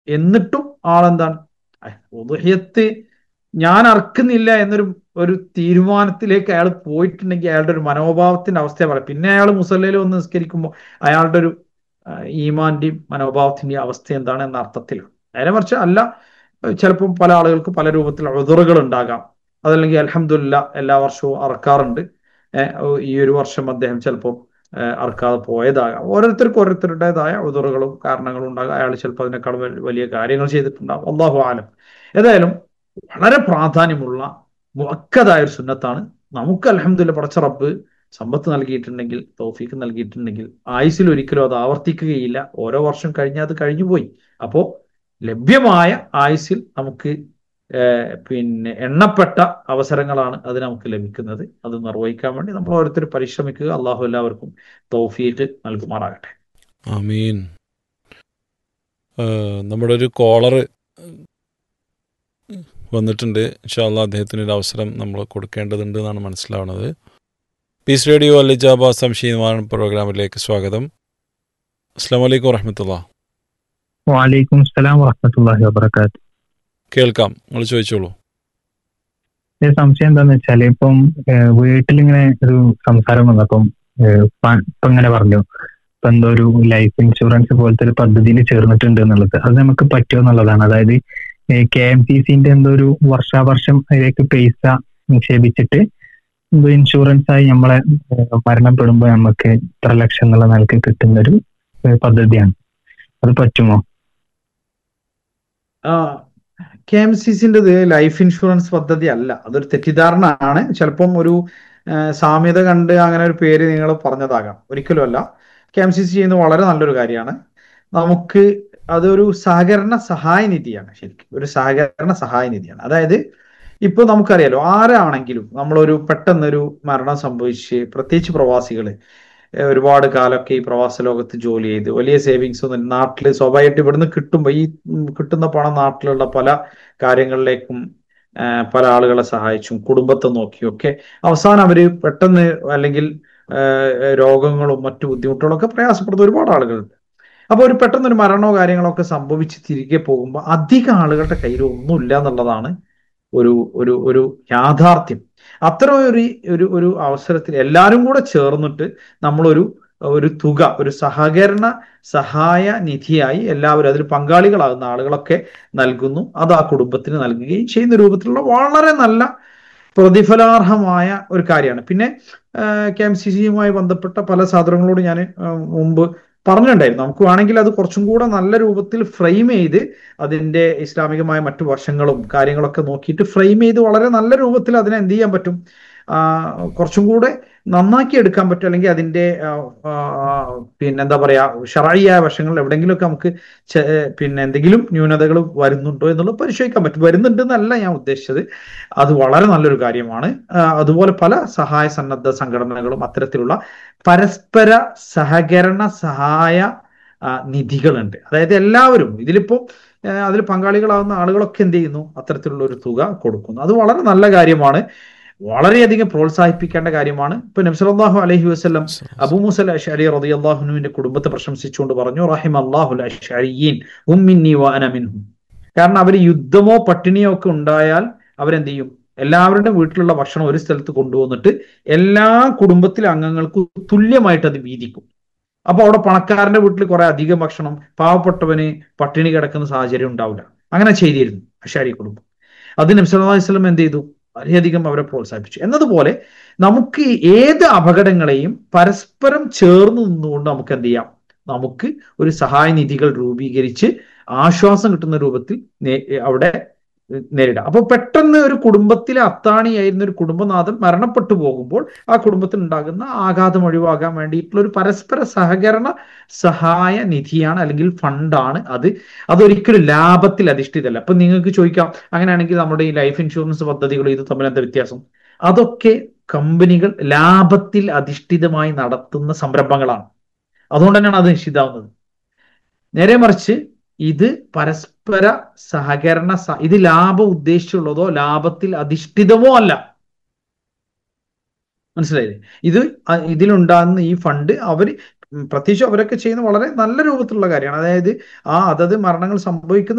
എന്നിട്ടും ആളെന്താണ് ഉദഹ്യത്ത് ഞാൻ അർക്കുന്നില്ല എന്നൊരു ഒരു തീരുമാനത്തിലേക്ക് അയാൾ പോയിട്ടുണ്ടെങ്കിൽ അയാളുടെ ഒരു മനോഭാവത്തിന്റെ അവസ്ഥയെ പറയാം പിന്നെ അയാൾ മുസല്ലയിൽ വന്ന് നിസ്കരിക്കുമ്പോൾ അയാളുടെ ഒരു ആ, ഈമാന്റെയും മനോഭാവത്തിന്റെയും അവസ്ഥ എന്താണ് എന്ന അർത്ഥത്തിലാണ് നേരെ മറിച്ച് അല്ല ചിലപ്പം പല ആളുകൾക്ക് പല രൂപത്തിലുള്ള ഉദറുകൾ ഉണ്ടാകാം അതല്ലെങ്കിൽ അൽഹംദുലില്ല എല്ലാ വർഷവും അറക്കാറുണ്ട് ഏഹ് ഓ, ഈ ഒരു വർഷം അദ്ദേഹം ചിലപ്പോൾ ഏഹ് അറക്കാതെ പോയതാകാം ഓരോരുത്തർക്കും ഓരോരുത്തരുടേതായ ഉദറുകളും കാരണങ്ങളും ഉണ്ടാകാം അയാൾ ചിലപ്പോൾ അതിനേക്കാൾ വൽ- വലിയ കാര്യങ്ങൾ ചെയ്തിട്ടുണ്ടാകും അള്ളാഹു ആലം ഏതായാലും വളരെ പ്രാധാന്യമുള്ള മുഅക്കദായ ഒരു സുന്നത്താണ് നമുക്ക് അൽഹംദുലില്ലാ പടച്ച റബ്ബ് സമ്പത്ത് നൽകിയിട്ടുണ്ടെങ്കിൽ തൗഫീക്ക് നൽകിയിട്ടുണ്ടെങ്കിൽ ആയുസിൽ ഒരിക്കലും അത് ആവർത്തിക്കുകയില്ല ഓരോ വർഷം കഴിഞ്ഞാൽ അത് കഴിഞ്ഞു പോയി അപ്പോ ലഭ്യമായ ആയുസിൽ നമുക്ക് ഏഹ് പിന്നെ എണ്ണപ്പെട്ട അവസരങ്ങളാണ് അത് നമുക്ക് ലഭിക്കുന്നത് അത് നിർവഹിക്കാൻ വേണ്ടി നമ്മൾ ഓരോരുത്തർ പരിശ്രമിക്കുക അള്ളാഹു എല്ലാവർക്കും തൗഫീക്ക് നൽകുമാറാകട്ടെ ആമീൻ ഏഹ് നമ്മുടെ ഒരു കോളർ വന്നിട്ടുണ്ട് ഇൻഷാല്ല അദ്ദേഹത്തിന് ഒരു അവസരം നമ്മൾ കൊടുക്കേണ്ടതുണ്ട് എന്നാണ് മനസ്സിലാവുന്നത് പീസ് റേഡിയോ അലിജാബ സംശയമാണ് പ്രോഗ്രാമിലേക്ക് സ്വാഗതം അസ്സാം വലൈക്കും വറഹമത്തുള്ള വാലൈക്കും സ്സലാം വറഹമത്തല്ലാഹി വബർക്കാത്ത് കേൾക്കാം നിങ്ങൾ ചോദിച്ചോളൂ ഒരു സംശയം എന്താന്ന് വെച്ചാല് ഇപ്പം ഏഹ്, വീട്ടിലിങ്ങനെ ഒരു സംസാരം വന്നപ്പം ഏഹ്, പ- ഇപ്പൊ ഇങ്ങനെ പറഞ്ഞു ഇപ്പൊ എന്തോ ഒരു ലൈഫ് ഇൻഷുറൻസ് പോലത്തെ ഒരു പദ്ധതിയിൽ ചേർന്നിട്ടുണ്ട് എന്നുള്ളത് അത് നമുക്ക് പറ്റുമോ എന്നുള്ളതാണ് അതായത് കെ എം സി സിന്റെ എന്തോ ഒരു വർഷാവർഷം അതിലേക്ക് പൈസ നിക്ഷേപിച്ചിട്ട് എന്തോ ഇൻഷുറൻസ് ആയി നമ്മളെ ഏഹ്, മരണപ്പെടുമ്പോൾ നമുക്ക് ഇത്ര ലക്ഷം എന്നുള്ള നിലക്ക് കിട്ടുന്ന ഒരു ഏഹ്, പദ്ധതിയാണ് അത് പറ്റുമോ കെ എം സി സിൻ്റെത് ലൈഫ് ഇൻഷുറൻസ് പദ്ധതി അല്ല അതൊരു തെറ്റിദ്ധാരണ ആണ് ചിലപ്പം ഒരു ആ, സാമ്യത കണ്ട് അങ്ങനെ ഒരു പേര് നിങ്ങൾ പറഞ്ഞതാകാം ഒരിക്കലും അല്ല കെ എം സി സി ചെയ്യുന്നത് വളരെ നല്ലൊരു കാര്യമാണ് നമുക്ക് അതൊരു സഹകരണ സഹായ നിധിയാണ് ശരിക്കും ഒരു സഹകരണ സഹായ നിധിയാണ് അതായത് ഇപ്പോൾ നമുക്കറിയാലോ ആരാണെങ്കിലും നമ്മളൊരു പെട്ടെന്നൊരു മരണം സംഭവിച്ച് പ്രത്യേകിച്ച് പ്രവാസികള് ഏഹ് ഒരുപാട് കാലമൊക്കെ ഈ പ്രവാസ ലോകത്ത് ജോലി ചെയ്ത് വലിയ സേവിങ്സ് ഒന്നും നാട്ടിൽ സ്വാഭാവികമായിട്ട് ഇവിടുന്ന് കിട്ടുമ്പോൾ ഈ ഉം, കിട്ടുന്ന പണം നാട്ടിലുള്ള പല കാര്യങ്ങളിലേക്കും ആഹ് പല ആളുകളെ സഹായിച്ചും കുടുംബത്തെ നോക്കിയും ഒക്കെ അവസാനം അവര് പെട്ടെന്ന് അല്ലെങ്കിൽ ആഹ് രോഗങ്ങളും മറ്റു ബുദ്ധിമുട്ടുകളും ഒക്കെ പ്രയാസപ്പെടുന്ന ഒരുപാട് ആളുകളുണ്ട് അപ്പോൾ ഒരു പെട്ടെന്ന് ഒരു മരണമോ കാര്യങ്ങളോ ഒക്കെ സംഭവിച്ച് തിരികെ പോകുമ്പോൾ അധികം ആളുകളുടെ കയ്യിൽ ഒന്നുമില്ല എന്നുള്ളതാണ് ഒരു ഒരു ഒരു യാഥാർത്ഥ്യം അത്തരം ഒരു ഒരു ഒരു അവസരത്തിൽ എല്ലാവരും കൂടെ ചേർന്നിട്ട് നമ്മളൊരു ഒരു തുക ഒരു സഹകരണ സഹായ നിധിയായി എല്ലാവരും അതിൽ പങ്കാളികളാകുന്ന ആളുകളൊക്കെ നൽകുന്നു അത് ആ കുടുംബത്തിന് നൽകുകയും ചെയ്യുന്ന രൂപത്തിലുള്ള വളരെ നല്ല പ്രതിഫലാർഹമായ ഒരു കാര്യമാണ് പിന്നെ കെ എം സി സിയുമായി ബന്ധപ്പെട്ട പല സാധനങ്ങളോട് ഞാൻ മുമ്പ് പറഞ്ഞിട്ടുണ്ടായിരുന്നു നമുക്ക് വേണമെങ്കിൽ അത് കുറച്ചും കൂടെ നല്ല രൂപത്തിൽ ഫ്രെയിം ചെയ്ത് അതിന്റെ ഇസ്ലാമികമായ മറ്റു വശങ്ങളും കാര്യങ്ങളൊക്കെ നോക്കിയിട്ട് ഫ്രെയിം ചെയ്ത് വളരെ നല്ല രൂപത്തിൽ അതിനെ എന്ത് ചെയ്യാൻ പറ്റും ആ, കുറച്ചും കൂടെ നന്നാക്കി എടുക്കാൻ പറ്റും അല്ലെങ്കിൽ അതിന്റെ ആ, ആ, പിന്നെ എന്താ പറയാ ഷറായിയായ വശങ്ങളിൽ എവിടെയെങ്കിലുമൊക്കെ നമുക്ക് ചെ- പിന്നെ എന്തെങ്കിലും ന്യൂനതകൾ വരുന്നുണ്ടോ എന്നുള്ളത് പരിശോധിക്കാൻ പറ്റും വരുന്നുണ്ട് എന്നല്ല ഞാൻ ഉദ്ദേശിച്ചത് അത് വളരെ നല്ലൊരു കാര്യമാണ് ആ, അതുപോലെ പല സഹായ സന്നദ്ധ സംഘടനകളും അത്തരത്തിലുള്ള പരസ്പര സഹകരണ സഹായ ആ, നിധികളുണ്ട് അതായത് എല്ലാവരും ഇതിലിപ്പോ ആ, അതിൽ പങ്കാളികളാവുന്ന ആളുകളൊക്കെ എന്ത് ചെയ്യുന്നു അത്തരത്തിലുള്ള ഒരു തുക കൊടുക്കുന്നു അത് വളരെ നല്ല കാര്യമാണ് വളരെയധികം പ്രോത്സാഹിപ്പിക്കേണ്ട കാര്യമാണ് ഇപ്പൊ നബ്സലാഹു അലൈഹി വസ്ലം അബു മുസൽ അഷാരി റതി അള്ളാഹുനുവിന്റെ കുടുംബത്തെ പ്രശംസിച്ചുകൊണ്ട് പറഞ്ഞു റഹിം അള്ളാഹുൽ അഷാരിയീൻ ഉമ്മിന്നി വ അന മിൻഹും കാരണം അവർ യുദ്ധമോ പട്ടിണിയോ ഒക്കെ ഉണ്ടായാൽ അവരെന്ത് ചെയ്യും എല്ലാവരുടെ വീട്ടിലുള്ള ഭക്ഷണം ഒരു സ്ഥലത്ത് കൊണ്ടുവന്നിട്ട് എല്ലാ കുടുംബത്തിലെ അംഗങ്ങൾക്കും തുല്യമായിട്ട് അത് വീതിക്കും അപ്പൊ അവിടെ പണക്കാരന്റെ വീട്ടിൽ കുറെ അധികം ഭക്ഷണം പാവപ്പെട്ടവന് പട്ടിണി കിടക്കുന്ന സാഹചര്യം ഉണ്ടാവില്ല അങ്ങനെ ചെയ്തിരുന്നു അഷാരി കുടുംബം അത് നബ്സല്ലാ വസ്ലം എന്ത് ചെയ്തു വളരെയധികം അവരെ പ്രോത്സാഹിപ്പിച്ചു എന്നതുപോലെ നമുക്ക് ഏത് അപകടങ്ങളെയും പരസ്പരം ചേർന്ന് നിന്നുകൊണ്ട് നമുക്ക് എന്ത് ചെയ്യാം നമുക്ക് ഒരു സഹായ നിധികൾ രൂപീകരിച്ച് ആശ്വാസം കിട്ടുന്ന രൂപത്തിൽ നേ- അവിടെ നേരിടാം അപ്പൊ പെട്ടെന്ന് ഒരു കുടുംബത്തിലെ അത്താണിയായിരുന്ന ഒരു കുടുംബനാഥൻ മരണപ്പെട്ടു പോകുമ്പോൾ ആ കുടുംബത്തിൽ ഉണ്ടാകുന്ന ആഘാതം ഒഴിവാക്കാൻ വേണ്ടിയിട്ടുള്ള ഒരു പരസ്പര സഹകരണ സഹായ നിധിയാണ് അല്ലെങ്കിൽ ഫണ്ടാണ് അത് അതൊരിക്കലും ലാഭത്തിൽ അധിഷ്ഠിതല്ല അപ്പൊ നിങ്ങൾക്ക് ചോദിക്കാം അങ്ങനെയാണെങ്കിൽ നമ്മുടെ ഈ ലൈഫ് ഇൻഷുറൻസ് പദ്ധതികൾ ഇത് തമ്മിൽ എന്താ വ്യത്യാസം അതൊക്കെ കമ്പനികൾ ലാഭത്തിൽ അധിഷ്ഠിതമായി നടത്തുന്ന സംരംഭങ്ങളാണ് അതുകൊണ്ട് തന്നെയാണ് അത് നിശ്ചിതാവുന്നത് നേരെ മറിച്ച് ഇത് പരസ്പര സഹകരണ സ- ഇത് ലാഭം ഉദ്ദേശിച്ചുള്ളതോ ലാഭത്തിൽ അധിഷ്ഠിതമോ അല്ല മനസ്സിലായില്ലേ ഇത് അ- ഇതിലുണ്ടാകുന്ന ഈ ഫണ്ട് അവർ ഉം, പ്രത്യേകിച്ച് അവരൊക്കെ ചെയ്യുന്ന വളരെ നല്ല രൂപത്തിലുള്ള കാര്യമാണ് അതായത് ആ അതത് മരണങ്ങൾ സംഭവിക്കുന്ന